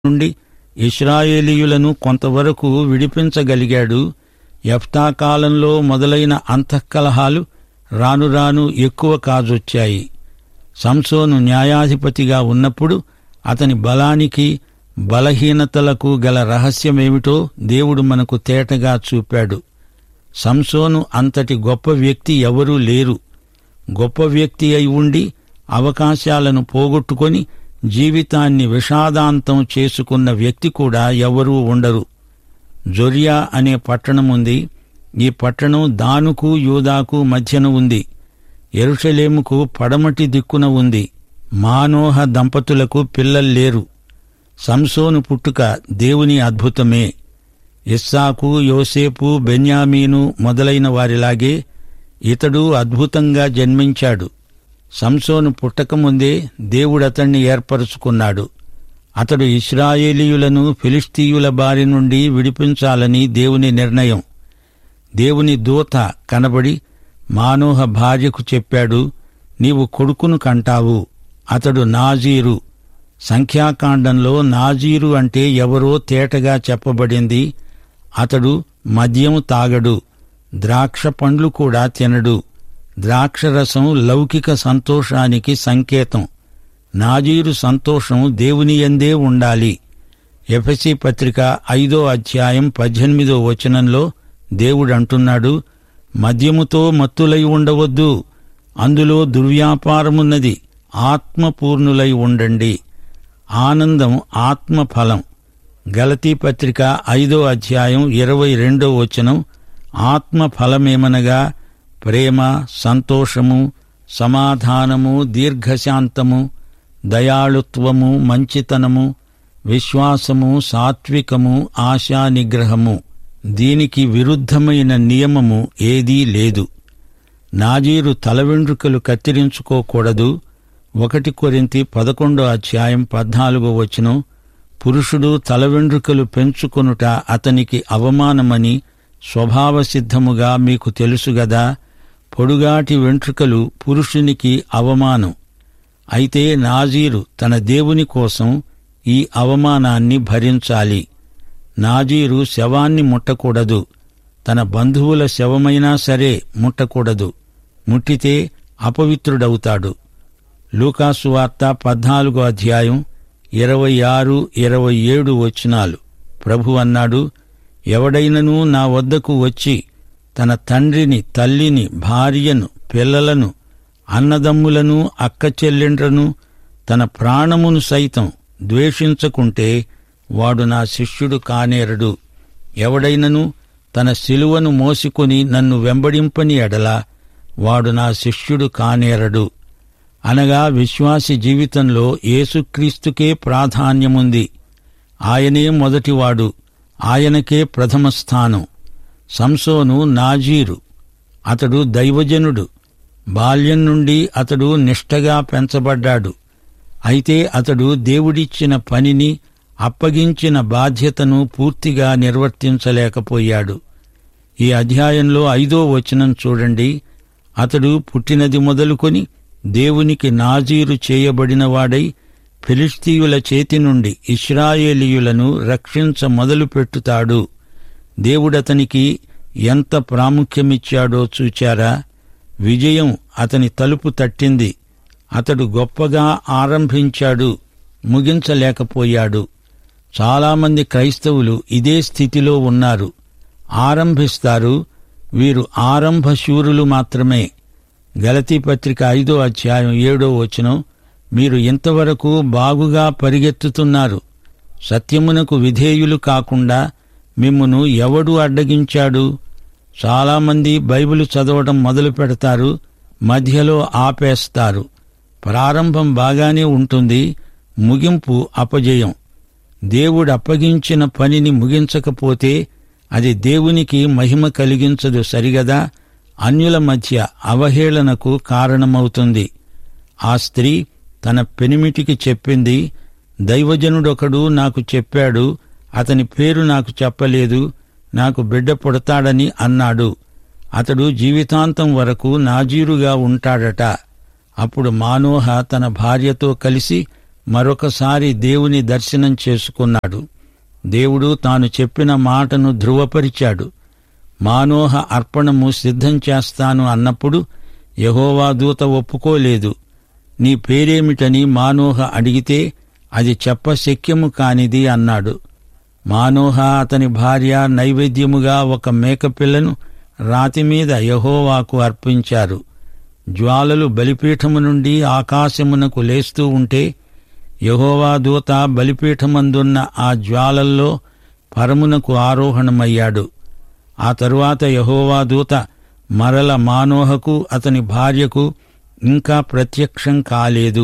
నుండి ఇస్రాయేలీయులను కొంతవరకు విడిపించగలిగాడు యెఫ్తా కాలంలో మొదలైన అంతఃకలహాలు రాను రాను ఎక్కువ కాజొచ్చాయి సంసోను న్యాయాధిపతిగా ఉన్నప్పుడు అతని బలానికి బలహీనతలకు గల రహస్యమేమిటో దేవుడు మనకు తేటగా చూపాడు సంసోను అంతటి గొప్ప వ్యక్తి ఎవరూ లేరు గొప్ప వ్యక్తి అయి ఉండి అవకాశాలను పోగొట్టుకొని జీవితాన్ని విషాదాంతం చేసుకున్న వ్యక్తి కూడా ఎవరూ ఉండరు జొరియా అనే పట్టణం ఉంది ఈ పట్టణం దానుకు యూదాకు మధ్యన ఉంది ఎరుషలేముకు పడమటి దిక్కున ఉంది మానోహ దంపతులకు పిల్లల్లేరు సంసోను పుట్టుక దేవుని అద్భుతమే ఇస్సాకు యోసేపు బెన్యామీను మొదలైన వారిలాగే ఇతడు అద్భుతంగా జన్మించాడు సంసోను పుట్టకముందే దేవుడతణ్ణి ఏర్పరచుకున్నాడు అతడు ఇస్రాయేలీయులను ఫిలిస్తీయుల బారి నుండి విడిపించాలని దేవుని నిర్ణయం దేవుని దూత కనబడి మానోహ భార్యకు చెప్పాడు నీవు కొడుకును కంటావు అతడు నాజీరు సంఖ్యాకాండంలో నాజీరు అంటే ఎవరో తేటగా చెప్పబడింది అతడు మద్యము తాగడు ద్రాక్ష పండ్లు కూడా తినడు ద్రాక్షరసం లౌకిక సంతోషానికి సంకేతం నాజీరు సంతోషం దేవుని యందే ఉండాలి ఎఫెసి పత్రిక ఐదో అధ్యాయం పద్దెనిమిదో వచనంలో దేవుడు అంటున్నాడు మద్యముతో మత్తులై ఉండవద్దు అందులో దుర్వ్యాపారమున్నది ఆత్మపూర్ణులై ఉండండి ఆనందం ఆత్మఫలం గలతీ పత్రిక ఐదో అధ్యాయం ఇరవై రెండో వచనం ఆత్మఫలమేమనగా ప్రేమ సంతోషము సమాధానము దీర్ఘశాంతము దయాళుత్వము మంచితనము విశ్వాసము సాత్వికము ఆశా నిగ్రహము దీనికి విరుద్ధమైన నియమము ఏదీ లేదు నాజీరు తల వెంట్రుకలు కత్తిరించుకోకూడదు ఒకటి కొరింతి పదకొండో అధ్యాయం పద్నాలుగో వచనం పురుషుడు తల వెంట్రుకలు పెంచుకొనుట అతనికి అవమానమని స్వభావసిద్ధముగా మీకు తెలుసుగదా పొడుగాటి వెంట్రుకలు పురుషునికి అవమానం అయితే నాజీరు తన దేవుని కోసం ఈ అవమానాన్ని భరించాలి నాజీరు శవాన్ని ముట్టకూడదు తన బంధువుల శవమైనా సరే ముట్టకూడదు ముట్టితే అపవిత్రుడవుతాడు లూకాసు వార్త పద్నాలుగో అధ్యాయం ఇరవై ఆరు ఇరవై ఏడు వచనాలు ప్రభు అన్నాడు ఎవడైనను నా వద్దకు వచ్చి తన తండ్రిని తల్లిని భార్యను పిల్లలను అన్నదమ్ములను అక్క చెల్లెండ్రను తన ప్రాణమును సైతం ద్వేషించకుంటే వాడు నా శిష్యుడు కానేరడు ఎవడైనను తన శిలువను మోసుకొని నన్ను వెంబడింపని ఎడల వాడు నా శిష్యుడు కానేరడు అనగా విశ్వాసి జీవితంలో యేసుక్రీస్తుకే ప్రాధాన్యముంది ఆయనే మొదటివాడు ఆయనకే ప్రథమ స్థానం సంసోను నాజీరు అతడు దైవజనుడు బాల్యం నుండి అతడు నిష్టగా పెంచబడ్డాడు అయితే అతడు దేవుడిచ్చిన పనిని అప్పగించిన బాధ్యతను పూర్తిగా నిర్వర్తించలేకపోయాడు ఈ అధ్యాయంలో ఐదో వచనం చూడండి అతడు పుట్టినది మొదలుకొని దేవునికి నాజీరు చేయబడినవాడై ఫిలిస్తీయుల చేతి నుండి ఇస్రాయేలీయులను రక్షించ మొదలుపెట్టుతాడు దేవుడతనికి ఎంత ప్రాముఖ్యమిచ్చాడో చూచారా విజయం అతని తలుపు తట్టింది అతడు గొప్పగా ఆరంభించాడు ముగించలేకపోయాడు చాలామంది క్రైస్తవులు ఇదే స్థితిలో ఉన్నారు ఆరంభిస్తారు వీరు ఆరంభశూరులు మాత్రమే గలతీ పత్రిక ఐదో అధ్యాయం ఏడో వచనం మీరు ఇంతవరకు బాగుగా పరిగెత్తుతున్నారు సత్యమునకు విధేయులు కాకుండా మిమ్మును ఎవడు అడ్డగించాడు చాలామంది బైబిల్ చదవడం మొదలు పెడతారు మధ్యలో ఆపేస్తారు ప్రారంభం బాగానే ఉంటుంది ముగింపు అపజయం దేవుడు అప్పగించిన పనిని ముగించకపోతే అది దేవునికి మహిమ కలిగించదు సరిగదా అన్యుల మధ్య అవహేళనకు కారణమవుతుంది ఆ స్త్రీ తన పెనిమిటికి చెప్పింది దైవజనుడొకడు నాకు చెప్పాడు అతని పేరు నాకు చెప్పలేదు నాకు బిడ్డ పుడతాడని అన్నాడు అతడు జీవితాంతం వరకు నాజీరుగా ఉంటాడట అప్పుడు మానోహ తన భార్యతో కలిసి మరొకసారి దేవుని దర్శనం చేసుకున్నాడు దేవుడు తాను చెప్పిన మాటను ధృవపరిచాడు మానోహ అర్పణము సిద్ధం చేస్తాను అన్నప్పుడు యహోవా దూత ఒప్పుకోలేదు నీ పేరేమిటని మానోహ అడిగితే అది చెప్పశక్యము కానిది అన్నాడు మానోహ అతని భార్య నైవేద్యముగా ఒక మేకపిల్లను రాతిమీద యహోవాకు అర్పించారు జ్వాలలు బలిపీఠము నుండి ఆకాశమునకు లేస్తూ ఉంటే యహోవా దూత బలిపీఠమందున్న ఆ జ్వాలల్లో పరమునకు ఆరోహణమయ్యాడు ఆ తరువాత యహోవా దూత మరల మానోహకు అతని భార్యకు ఇంకా ప్రత్యక్షం కాలేదు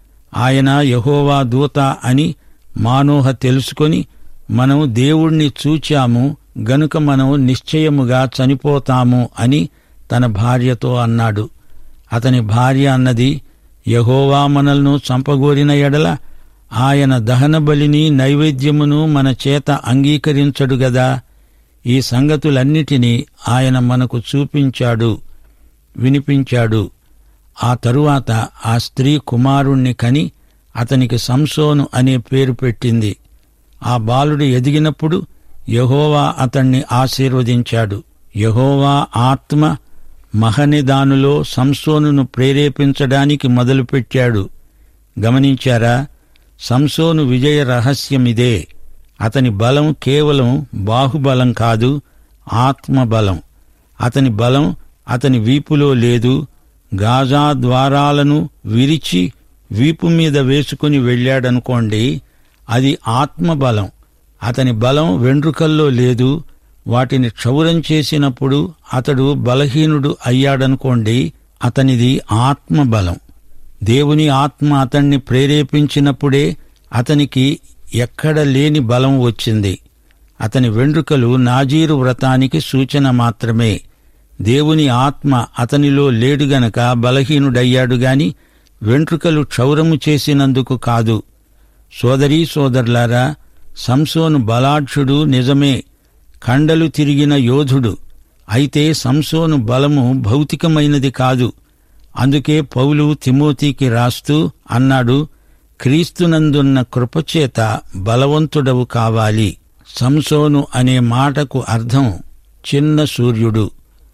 ఆయన యహోవా దూత అని మానోహ తెలుసుకొని మనం దేవుణ్ణి చూచాము గనుక మనం నిశ్చయముగా చనిపోతాము అని తన భార్యతో అన్నాడు అతని భార్య అన్నది యహోవా మనల్ను చంపగోరిన ఎడల ఆయన దహన బలిని నైవేద్యమును మన చేత అంగీకరించడు గదా ఈ సంగతులన్నిటినీ ఆయన మనకు చూపించాడు వినిపించాడు ఆ తరువాత ఆ స్త్రీ కుమారుణ్ణి కని అతనికి సంసోను అనే పేరు పెట్టింది ఆ బాలుడు ఎదిగినప్పుడు యహోవా అతణ్ణి ఆశీర్వదించాడు యహోవా ఆత్మ మహనిదానులో సంసోనును ప్రేరేపించడానికి మొదలుపెట్టాడు గమనించారా సంసోను విజయ రహస్యమిదే అతని బలం కేవలం బాహుబలం కాదు ఆత్మబలం అతని బలం అతని వీపులో లేదు గాజా ద్వారాలను విరిచి వీపు మీద వేసుకుని వెళ్ళాడనుకోండి అది ఆత్మబలం అతని బలం వెండ్రుకల్లో లేదు వాటిని క్షౌరం చేసినప్పుడు అతడు బలహీనుడు అయ్యాడనుకోండి అతనిది ఆత్మబలం దేవుని ఆత్మ అతన్ని ప్రేరేపించినప్పుడే అతనికి ఎక్కడ లేని బలం వచ్చింది అతని వెండ్రుకలు నాజీరు వ్రతానికి సూచన మాత్రమే దేవుని ఆత్మ అతనిలో లేడు గనక బలహీనుడయ్యాడు గాని వెంట్రుకలు క్షౌరము చేసినందుకు కాదు సోదరీ సోదరులారా సంసోను బలాఢ్యుడు నిజమే కండలు తిరిగిన యోధుడు అయితే సంసోను బలము భౌతికమైనది కాదు అందుకే పౌలు తిమోతికి రాస్తూ అన్నాడు క్రీస్తునందున్న కృపచేత బలవంతుడవు కావాలి సంసోను అనే మాటకు అర్థం చిన్న సూర్యుడు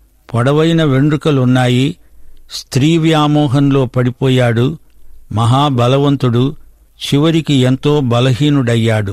పొడవైన వెండ్రుకలున్నాయి స్త్రీ వ్యామోహంలో పడిపోయాడు మహాబలవంతుడు చివరికి ఎంతో బలహీనుడయ్యాడు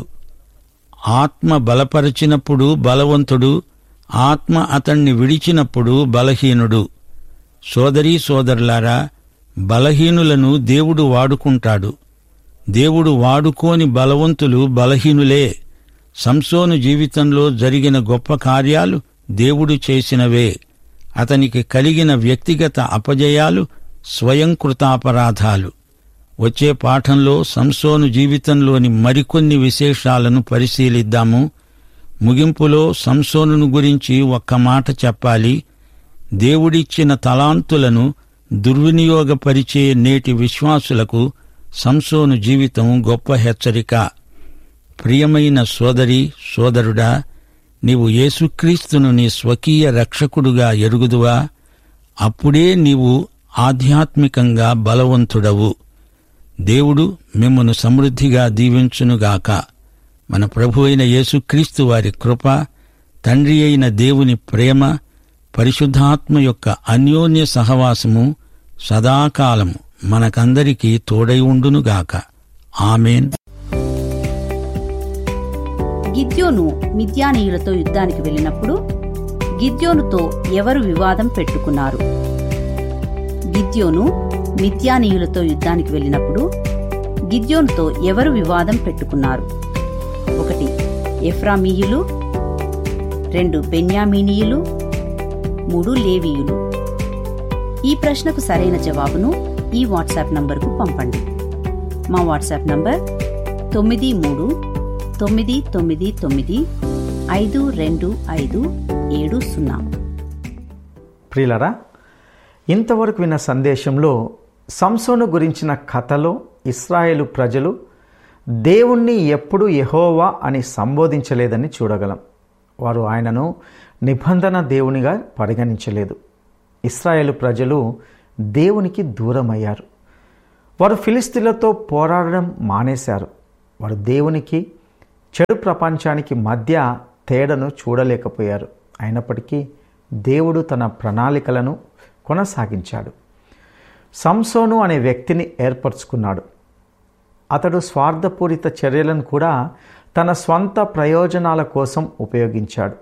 ఆత్మ బలపరచినప్పుడు బలవంతుడు ఆత్మ అతణ్ణి విడిచినప్పుడు బలహీనుడు సోదరీ సోదరులారా బలహీనులను దేవుడు వాడుకుంటాడు దేవుడు వాడుకోని బలవంతులు బలహీనులే సంసోను జీవితంలో జరిగిన గొప్ప కార్యాలు దేవుడు చేసినవే అతనికి కలిగిన వ్యక్తిగత అపజయాలు స్వయంకృతాపరాధాలు వచ్చే పాఠంలో సంసోను జీవితంలోని మరికొన్ని విశేషాలను పరిశీలిద్దాము ముగింపులో సంసోనును గురించి ఒక్క మాట చెప్పాలి దేవుడిచ్చిన తలాంతులను దుర్వినియోగపరిచే నేటి విశ్వాసులకు సంసోను జీవితం గొప్ప హెచ్చరిక ప్రియమైన సోదరి సోదరుడా నీవు యేసుక్రీస్తును నీ స్వకీయ రక్షకుడుగా ఎరుగుదువా అప్పుడే నీవు ఆధ్యాత్మికంగా బలవంతుడవు దేవుడు మిమ్మను సమృద్ధిగా దీవించునుగాక మన ప్రభు అయిన యేసుక్రీస్తు వారి కృప తండ్రి అయిన దేవుని ప్రేమ పరిశుద్ధాత్మ యొక్క అన్యోన్య సహవాసము సదాకాలము మనకందరికీ తోడై ఉండునుగాక ఆమెన్ గిద్యోను మిద్యానీయులతో యుద్ధానికి వెళ్ళినప్పుడు గిద్యోనుతో ఎవరు వివాదం పెట్టుకున్నారు గిద్యోను మిద్యానీయులతో యుద్ధానికి వెళ్ళినప్పుడు గిద్యోనుతో ఎవరు వివాదం పెట్టుకున్నారు ఒకటి ఎఫ్రామీయులు రెండు బెన్యామీనీయులు మూడు లేవీయులు ఈ ప్రశ్నకు సరైన జవాబును ఈ వాట్సాప్ నంబర్కు పంపండి మా వాట్సాప్ నంబర్ తొమ్మిది మూడు తొమ్మిది తొమ్మిది తొమ్మిది ఐదు రెండు ఐదు ఏడు సున్నా ప్రియులరా ఇంతవరకు విన్న సందేశంలో సంసోను గురించిన కథలో ఇస్రాయేలు ప్రజలు దేవుణ్ణి ఎప్పుడూ యెహోవా అని సంబోధించలేదని చూడగలం వారు ఆయనను నిబంధన దేవునిగా పరిగణించలేదు ఇస్రాయేలు ప్రజలు దేవునికి దూరమయ్యారు వారు ఫిలిస్తీన్లతో పోరాడడం మానేశారు వారు దేవునికి చెడు ప్రపంచానికి మధ్య తేడాను చూడలేకపోయారు అయినప్పటికీ దేవుడు తన ప్రణాళికలను కొనసాగించాడు సంసోను అనే వ్యక్తిని ఏర్పరచుకున్నాడు అతడు స్వార్థపూరిత చర్యలను కూడా తన స్వంత ప్రయోజనాల కోసం ఉపయోగించాడు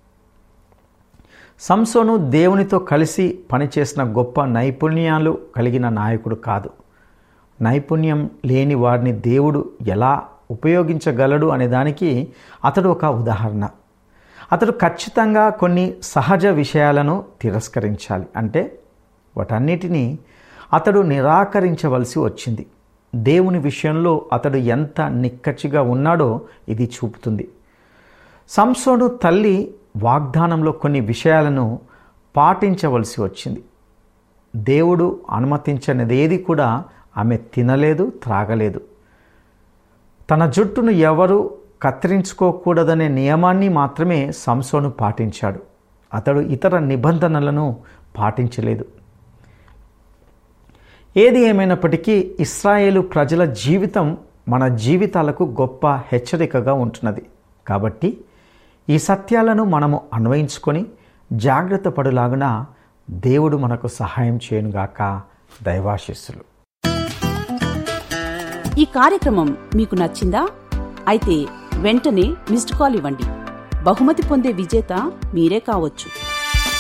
సంసోను దేవునితో కలిసి పనిచేసిన గొప్ప నైపుణ్యాలు కలిగిన నాయకుడు కాదు నైపుణ్యం లేని వారిని దేవుడు ఎలా ఉపయోగించగలడు అనే దానికి అతడు ఒక ఉదాహరణ అతడు ఖచ్చితంగా కొన్ని సహజ విషయాలను తిరస్కరించాలి అంటే వాటన్నిటినీ అతడు నిరాకరించవలసి వచ్చింది దేవుని విషయంలో అతడు ఎంత నిక్కచ్చిగా ఉన్నాడో ఇది చూపుతుంది సంసోను తల్లి వాగ్దానంలో కొన్ని విషయాలను పాటించవలసి వచ్చింది దేవుడు అనుమతించనిదేది కూడా ఆమె తినలేదు త్రాగలేదు తన జుట్టును ఎవరు కత్తిరించుకోకూడదనే నియమాన్ని మాత్రమే సంసోను పాటించాడు అతడు ఇతర నిబంధనలను పాటించలేదు ఏది ఏమైనప్పటికీ ఇస్రాయేలు ప్రజల జీవితం మన జీవితాలకు గొప్ప హెచ్చరికగా ఉంటున్నది కాబట్టి ఈ సత్యాలను మనము అన్వయించుకొని జాగ్రత్త పడులాగున దేవుడు మనకు సహాయం చేయనుగాక దైవాశిస్సులు ఈ కార్యక్రమం మీకు నచ్చిందా అయితే వెంటనే మిస్డ్ కాల్ ఇవ్వండి బహుమతి పొందే విజేత మీరే కావచ్చు